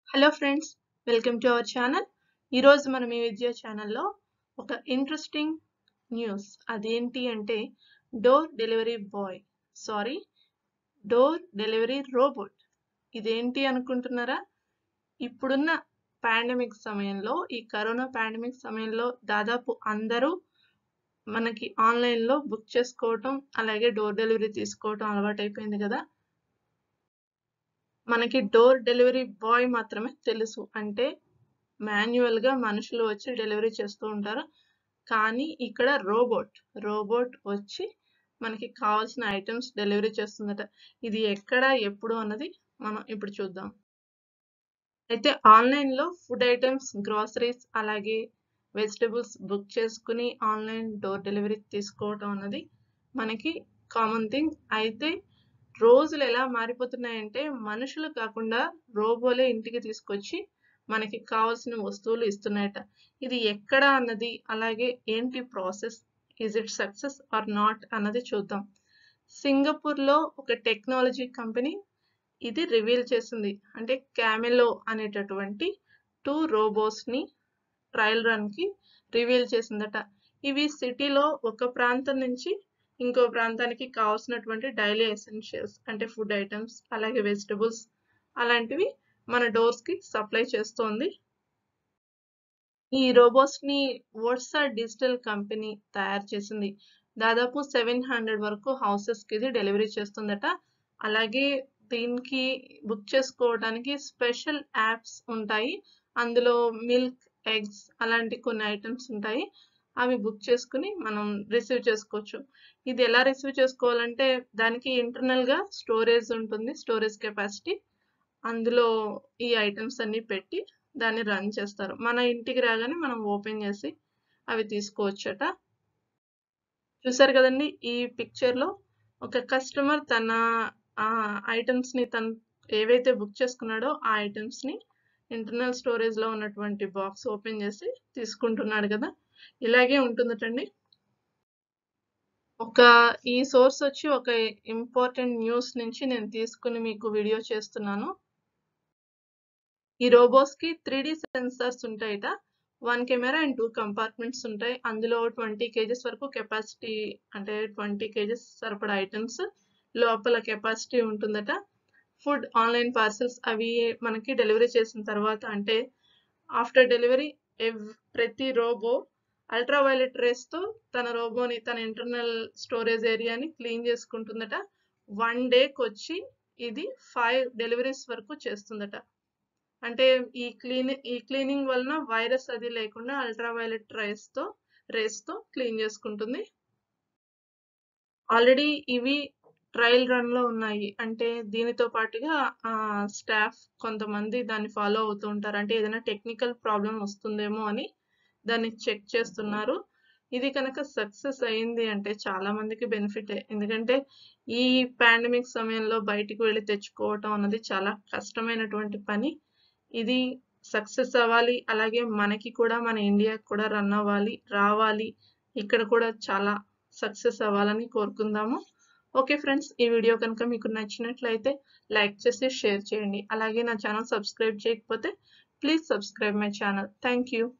hello friends welcome to our channel ఈరోజు మనం ఈ విద్యా ఛానల్లో ఒక ఇంట్రెస్టింగ్ న్యూస్ అదేంటి అంటే door delivery boy sorry door delivery robot ఇదేంటి అనుకుంటున్నారా ఇప్పుడున్న పాండమిక్ సమయంలో ఈ కరోనా పాండమిక్ సమయంలో దాదాపు అందరూ మనకి ఆన్లైన్లో బుక్ చేసుకోవటం అలాగే డోర్ డెలివరీ తీసుకోవటం అలవాటైపోయింది కదా మనకి డోర్ డెలివరీ బాయ్ మాత్రమే తెలుసు అంటే మాన్యువల్గా మనుషులు వచ్చి డెలివరీ చేస్తూ ఉంటారు కానీ ఇక్కడ రోబోట్ రోబోట్ వచ్చి మనకి కావాల్సిన ఐటమ్స్ డెలివరీ చేస్తుందట ఇది ఎక్కడ ఎప్పుడు అన్నది మనం ఇప్పుడు చూద్దాం అయితే ఆన్లైన్లో ఫుడ్ ఐటమ్స్ గ్రాసరీస్ అలాగే వెజిటబుల్స్ బుక్ చేసుకుని ఆన్లైన్ డోర్ డెలివరీ తీసుకోవటం అన్నది మనకి కామన్ థింగ్ అయితే రోజులు ఎలా మారిపోతున్నాయంటే మనుషులు కాకుండా రోబోలే ఇంటికి తీసుకొచ్చి మనకి కావాల్సిన వస్తువులు ఇస్తున్నాయట ఇది ఎక్కడ అన్నది అలాగే ఏంటి process is it success or not అన్నది చూద్దాం సింగపూర్లో ఒక టెక్నాలజీ కంపెనీ ఇది రివీల్ చేసింది అంటే క్యామెలో అనేటటువంటి టూ రోబోస్ని ట్రయల్ రన్కి రివీల్ చేసిందట ఇవి సిటీలో ఒక ప్రాంతం నుంచి ఇంకో ప్రాంతానికి కావాల్సినటువంటి డైలీ ఎసెన్షియల్స్ అంటే ఫుడ్ ఐటమ్స్ అలాగే వెజిటబుల్స్ అలాంటివి మన డోర్స్కి సప్లై చేస్తోంది ఈ రోబోట్స్ని వర్సా డిజిటల్ కంపెనీ తయారు చేసింది దాదాపు సెవెన్ హండ్రెడ్ వరకు హౌసెస్కి ఇది డెలివరీ చేస్తుందట అలాగే దీనికి బుక్ చేసుకోవడానికి స్పెషల్ యాప్స్ ఉంటాయి అందులో మిల్క్ ఎగ్స్ అలాంటి కొన్ని ఐటమ్స్ ఉంటాయి అవి బుక్ చేసుకుని మనం రిసీవ్ చేసుకోవచ్చు ఇది ఎలా రిసీవ్ చేసుకోవాలంటే దానికి ఇంటర్నల్గా స్టోరేజ్ ఉంటుంది స్టోరేజ్ కెపాసిటీ అందులో ఈ ఐటమ్స్ అన్ని పెట్టి దాన్ని రన్ చేస్తారు మన ఇంటికి రాగానే మనం ఓపెన్ చేసి అవి తీసుకోవచ్చట చూసారు కదండి ఈ పిక్చర్లో ఒక కస్టమర్ తన ఐటమ్స్ని తను ఏవైతే బుక్ చేసుకున్నాడో ఆ ఐటమ్స్ని ఇంటర్నల్ స్టోరేజ్లో ఉన్నటువంటి బాక్స్ ఓపెన్ చేసి తీసుకుంటున్నాడు కదా ఇలాగే ఉంటుందటండి ఒక ఈ సోర్స్ వచ్చి ఒక ఇంపార్టెంట్ న్యూస్ నుంచి నేను తీసుకుని మీకు వీడియో చేస్తున్నాను ఈ రోబోస్కి త్రీ డి సెన్సార్స్ ఉంటాయట one camera and two compartments ఉంటాయి అందులో ట్వంటీ కేజెస్ వరకు కెపాసిటీ అంటే ట్వంటీ కేజెస్ సరిపడా ఐటమ్స్ లోపల కెపాసిటీ ఉంటుందట ఫుడ్ ఆన్లైన్ పార్సల్స్ అవి మనకి డెలివరీ చేసిన తర్వాత అంటే ఆఫ్టర్ డెలివరీ ప్రతి రోబో అల్ట్రా వైలెట్ రేస్తో తన రోబోని తన ఇంటర్నల్ స్టోరేజ్ ఏరియాని క్లీన్ చేసుకుంటుందట వన్ డేకి వచ్చి ఇది ఫైవ్ డెలివరీస్ వరకు చేస్తుందట అంటే ఈ క్లీన్ ఈ క్లీనింగ్ వలన వైరస్ అది లేకుండా అల్ట్రా వైలెట్ రేస్తో రేస్తో క్లీన్ చేసుకుంటుంది ఆల్రెడీ ఇవి ట్రయల్ రన్లో ఉన్నాయి అంటే దీనితో పాటుగా స్టాఫ్ కొంతమంది దాన్ని ఫాలో అవుతూ ఉంటారు అంటే ఏదైనా టెక్నికల్ ప్రాబ్లం వస్తుందేమో అని దాన్ని చెక్ చేస్తున్నారు ఇది కనుక సక్సెస్ అయింది అంటే చాలా మందికి బెనిఫిటే ఎందుకంటే ఈ పాండమిక్ సమయంలో బయటికి వెళ్ళి తెచ్చుకోవటం అన్నది చాలా కష్టమైనటువంటి పని ఇది సక్సెస్ అవ్వాలి అలాగే మనకి కూడా మన ఇండియాకి కూడా రన్ అవ్వాలి రావాలి ఇక్కడ కూడా చాలా సక్సెస్ అవ్వాలని కోరుకుందాము ఓకే ఫ్రెండ్స్ ఈ వీడియో కనుక మీకు నచ్చినట్లయితే లైక్ చేసి షేర్ చేయండి అలాగే నా ఛానల్ సబ్స్క్రైబ్ చేయకపోతే please subscribe my channel thank you